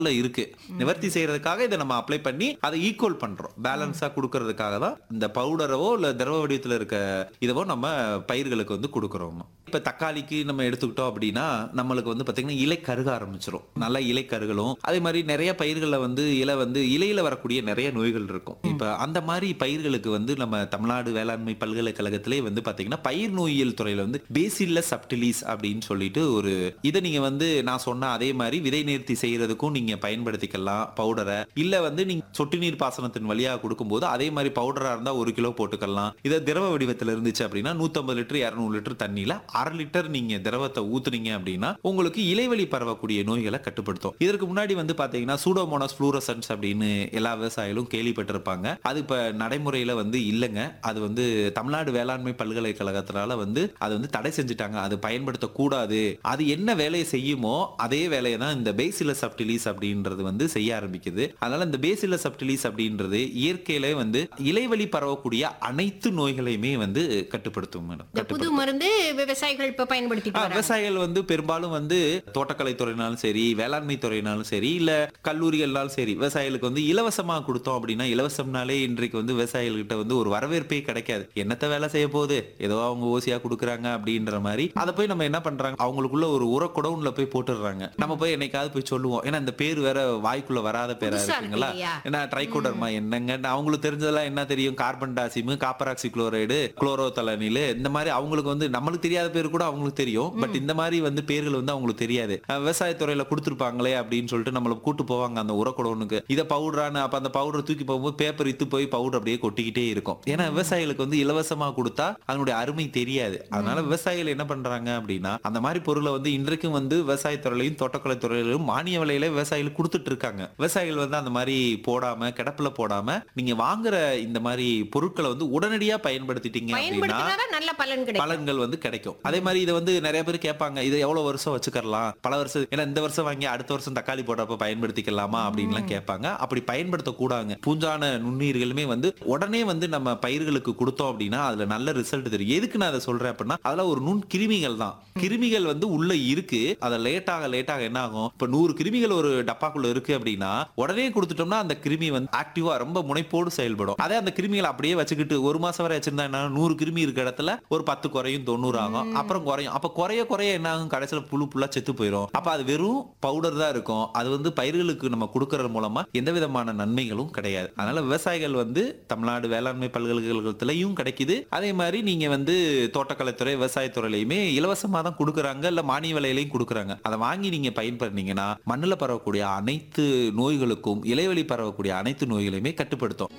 ல இருக்கு நிவர்த்தி செய்யறதுக்காக இதை நம்ம அப்ளை பண்ணி அதை ஈக்குவல் பண்றோம் பேலன்ஸா கொடுக்கறதுக்காக தான் இந்த பவுடரவோ இல்ல திரவ வடிவத்துல இருக்க இதவோ நம்ம பயிர்களுக்கு வந்து கொடுக்குறோம் இப்ப தக்காளிக்கு நம்ம எடுத்துக்கிட்டோம் அப்படின்னா நம்மளுக்கு வந்து பாத்தீங்கன்னா இலை கருக ஆரம்பிச்சிரும் நல்லா இலை கருகளும் அதே மாதிரி நிறைய பயிர்கள்ல வந்து இலை வந்து இலையில வரக்கூடிய நிறைய நோய்கள் இருக்கும் இப்ப அந்த மாதிரி பயிர்களுக்கு வந்து நம்ம தமிழ்நாடு வேளாண்மை பல்கலைக்கழகத்திலே வந்து பாத்தீங்கன்னா பயிர் நோயியல் துறையில வந்து பேசில்ல சப்டிலிஸ் அப்படின்னு சொல்லிட்டு ஒரு இதை நீங்க வந்து நான் சொன்ன அதே மாதிரி விதை நேர்த்தி செய்யறதுக்கும் நீங்க பயன்படுத்திக்கலாம் பவுடரை இல்ல வந்து நீங்க சொட்டு நீர் பாசனத்தின் வழியா கொடுக்கும்போது அதே மாதிரி பவுடரா இருந்தா ஒரு கிலோ போட்டுக்கலாம் இதை திரவ வடிவத்துல இருந்துச்சு அப்படின்னா 150 லிட்டர் 200 லிட்டர் தண்ணியில அரை லிட்டர் நீங்க திரவத்தை ஊத்துனீங்க அப்படின்னா உங்களுக்கு இலைவழி பரவக்கூடிய நோய்களை கட்டுப்படுத்தும் இதற்கு முன்னாடி வந்து பாத்தீங்கன்னா சூடோமோனாஸ் ஃப்ளூரசன்ஸ் அப்படின்னு எல்லா விவசாயிகளும் கேள்விப்பட்டிருப்பாங்க அது இப்ப நடைமுறையில வந்து இல்லைங்க அது வந்து தமிழ்நாடு வேளாண்மை பல்கலைக்கழகத்தினால வந்து அது வந்து தடை செஞ்சுட்டாங்க அது பயன்படுத்தக்கூடாது அது என்ன வேலையை செய்யுமோ அதே வேலையை தான் இந்த பேசிலஸ் சப்டிலிஸ் அப்படின்றது வந்து செய்ய ஆரம்பிக்குது அதனால இந்த பேசிலஸ் சப்டிலிஸ் அப்படின்றது இயற்கையிலே வந்து இலைவழி பரவக்கூடிய அனைத்து நோய்களையுமே வந்து கட்டுப்படுத்தும் மேடம் இந்த புது மருந்து விவசாயிகள் இப்ப பயன்படுத்திட்டு ஆ, வராங்க விவசாயிகள் வந்து பெரும்பாலும் வந்து தோட்டக்கலை துறையினாலும் சரி வேளாண்மை துறையினாலும் சரி இல்ல கல்லூரிகள்னாலும் சரி விவசாயிகளுக்கு வந்து இலவசமா கொடுத்தோம் அப்படின்னா இலவசம்னாலே இன்றைக்கு வந்து விவசாயிகள்கிட்ட வந்து ஒரு வரவேற்பே கிடைக்காது என்னத்த வேலை செய்ய போகுது ஏதோ அவங்க ஓசியா கொடுக்குறாங்க அப்படின்ற மாதிரி அதை போய் நம்ம என்ன பண்றாங்க அவங்களுக்குள்ள ஒரு உர குடவுன்ல போய் போட்டுடுறாங்க நம்ம போய் என்னைக்காவது போய் சொல்லுவோம் ஏன்னா இந்த பேர் வேற வாய்க்குள்ள வராத பேரா புதுசா இருக்கு இருக்குங்களா இல்லையா? என்ன ட்ரைகோடர்மா என்னங்க அவங்களுக்கு தெரிஞ்சதெல்லாம் என்ன தெரியும் carbendazim copper oxychloride chlorothalonil இந்த மாதிரி அவங்களுக்கு வந்து நம்மளுக்கு தெரியாத பேர் கூட அவங்களுக்கு தெரியும் பட் இந்த மாதிரி வந்து பேர்கள் வந்து அவங்களுக்கு தெரியாது அஹ் விவசாயத்துறையில கொடுத்துருப்பாங்களே அப்படின்னு சொல்லிட்டு நம்மள கூட்டு போவாங்க அந்த உரக்குடவனுக்கு இதை பவுடரான்னு அப்ப அந்த பவுடர் தூக்கி போகும்போது பேப்பர் இத்து போய் பவுடர் அப்படியே கொட்டிக்கிட்டே இருக்கும் ஏன்னா விவசாயிகளுக்கு வந்து இலவசமா கொடுத்தா அதனுடைய அருமை தெரியாது அதனால விவசாயிகள் என்ன பண்றாங்க அப்படின்னா அந்த மாதிரி பொருளை வந்து இன்றைக்கும் வந்து விவசாயத்துறையிலையும் தோட்டக்கலை துறையிலும் மானிய விலையில விவசாயிகள் கொடுத்துட்டு இருக்காங்க விவசாயிகள் வந்து அந்த மாதிரி போடாம கிடப்புல போடாம நீங்க வாங்குற இந்த மாதிரி பொருட்களை வந்து உடனடியா பயன்படுத்திட்டீங்க அப்படின்னா பயன்படுத்தினாதான் நல்ல பலன் கிடைக்கும் பலன்கள் வந்து கிடைக்கும் அதே மாதிரி இதை வந்து நிறைய பேர் கேட்பாங்க இதை எவ்வளவு வருஷம் வச்சுக்கலாம் பல வருஷம் ஏன்னா இந்த வருஷம் வாங்கி அடுத்த வருஷம் தக்காளி போடுறப்ப பயன்படுத்திக்கலாமா அப்படின்லாம் கேட்பாங்க அப்படி பயன்படுத்த கூடாங்க பூஞ்சான நுண்ணுயிர்களுமே வந்து உடனே வந்து நம்ம பயிர்களுக்கு கொடுத்தோம் அப்படின்னா அதுல நல்ல ரிசல்ட் தெரியும் எதுக்கு நான் அதை சொல்றேன் அப்படின்னா அதெல்லாம் ஒரு நுண் கிருமிகள் தான் கிருமிகள் வந்து உள்ள இருக்கு அதை லேட்டாக லேட்டாக என்ன ஆகும் இப்ப நூறு கிருமிகள் ஒரு டப்பாக்குள்ள இருக்கு அப்படின்னா உடனே கொடுத்துட்டோம்னா அந்த கிருமி வந்து ஆக்டிவா ரொம்ப முனைப்போடு செயல்படும் அதே அந்த கிருமிகளை அப்படியே வச்சுக்கிட்டு ஒரு மாசம் வரை வச்சிருந்தா என்ன ஆகும்? நூறு கிருமி இருக்க இடத்துல ஒரு பத்து குறையும் தொண்ணூறு ஆகும் அப்புறம் குறையும் அப்ப குறைய குறைய என்ன ஆகும் கடைசியில புழு புல்லா செத்து போயிடும் அப்ப அது வெறும் பவுடர் தான் இருக்கும் அது வந்து பயிர்களுக்கு நம்ம கொடுக்கறது மூலமா எந்த விதமான நன்மைகளும் கிடையாது அதனால விவசாயிகள் வந்து தமிழ்நாடு வேளாண்மை பல்கலைக்கழகத்திலையும் கிடைக்குது அதே மாதிரி நீங்க வந்து தோட்டக்கலைத்துறை விவசாயத்துறையிலையுமே இலவசமா தான் கொடுக்குறாங்க இல்ல மானிய விலையிலையும் கொடுக்குறாங்க அதை வாங்கி நீங்க பயன்படுறீங்கன்னா மண்ணுல பரவக்கூடிய அனைத்து நோய்களுக்கும் இலைவெளி பரவக்கூடிய அனைத்து நோய்களையுமே கட்டுப்படுத்தும்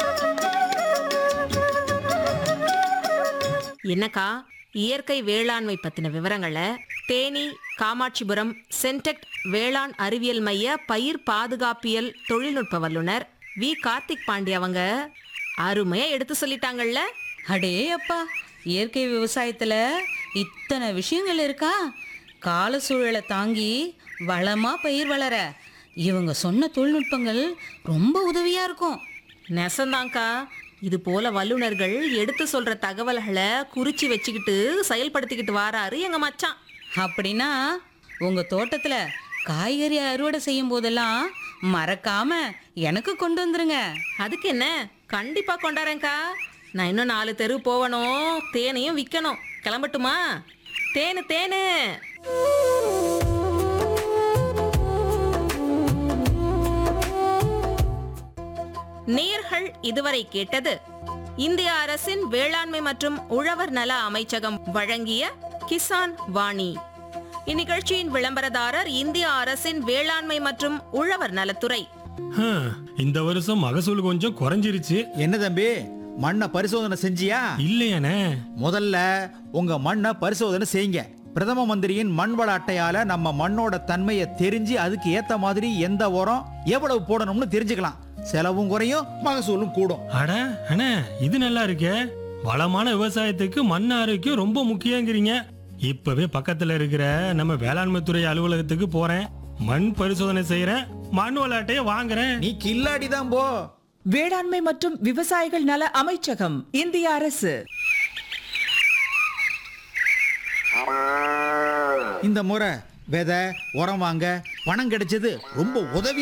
என்னக்கா இயற்கை வேளாண்மை பத்தின விவரங்களை தேனி காமாட்சிபுரம் சென்டெக்ட் வேளாண் அறிவியல் மைய பயிர் பாதுகாப்பியல் தொழில்நுட்ப வல்லுனர் வி கார்த்திக் பாண்டி அவங்க அருமையா எடுத்து சொல்லிட்டாங்கல்ல அடே அப்பா இயற்கை விவசாயத்துல இத்தனை விஷயங்கள் இருக்கா கால சூழலை தாங்கி வளமா பயிர் வளர இவங்க சொன்ன தொழில்நுட்பங்கள் ரொம்ப உதவியா இருக்கும் நெசந்தாங்க்கா இது போல வல்லுனர்கள் எடுத்து சொல்ற தகவல்களை குறிச்சு வச்சுக்கிட்டு செயல்படுத்திக்கிட்டு வாராரு எங்க மச்சான் அப்படின்னா உங்க தோட்டத்துல காய்கறி அறுவடை செய்யும் போதெல்லாம் மறக்காம எனக்கு கொண்டு வந்துருங்க அதுக்கு என்ன கண்டிப்பா கொண்டாரேன்க்கா நான் இன்னும் நாலு தெரு போகணும் தேனையும் விற்கணும் கிளம்பட்டுமா தேனு தேனு நேர்கள் இதுவரை கேட்டது இந்திய அரசின் வேளாண்மை மற்றும் உழவர் நல அமைச்சகம் வழங்கிய கிசான் வாணி இந்நிகழ்ச்சியின் விளம்பரதாரர் இந்திய அரசின் வேளாண்மை மற்றும் உழவர் நலத்துறை ஹம், இந்த வருஷம் மகசூல் கொஞ்சம் குறைஞ்சிருச்சு என்ன தம்பி மண்ணை பரிசோதனை செஞ்சியா இல்லையானே முதல்ல உங்க மண்ணை பரிசோதனை செய்யுங்க பிரதம மந்திரியின் மண் வள அட்டையால நம்ம மண்ணோட தன்மையை தெரிஞ்சு அதுக்கு ஏத்த மாதிரி எந்த உரம் எவ்வளவு போடணும்னு தெரிஞ்சுக்கலாம் செலவும் குறையும் மகசூலும் கூடும் அட அண்ணே இது நல்லா இருக்கே வளமான விவசாயத்துக்கு மண் ஆரோக்கியம் ரொம்ப முக்கியங்கிறீங்க இப்பவே பக்கத்துல இருக்கிற நம்ம வேளாண்மை துறை அலுவலகத்துக்கு போறேன் மண் பரிசோதனை செய்யறேன் மண் விளையாட்டையே வாங்குறேன் நீ கில்லாடி தான் போ வேளாண்மை மற்றும் விவசாயிகள் நல அமைச்சகம் இந்திய அரசு இந்த முறை விதை உரம் வாங்க பணம் கிடைச்சது ரொம்ப உதவி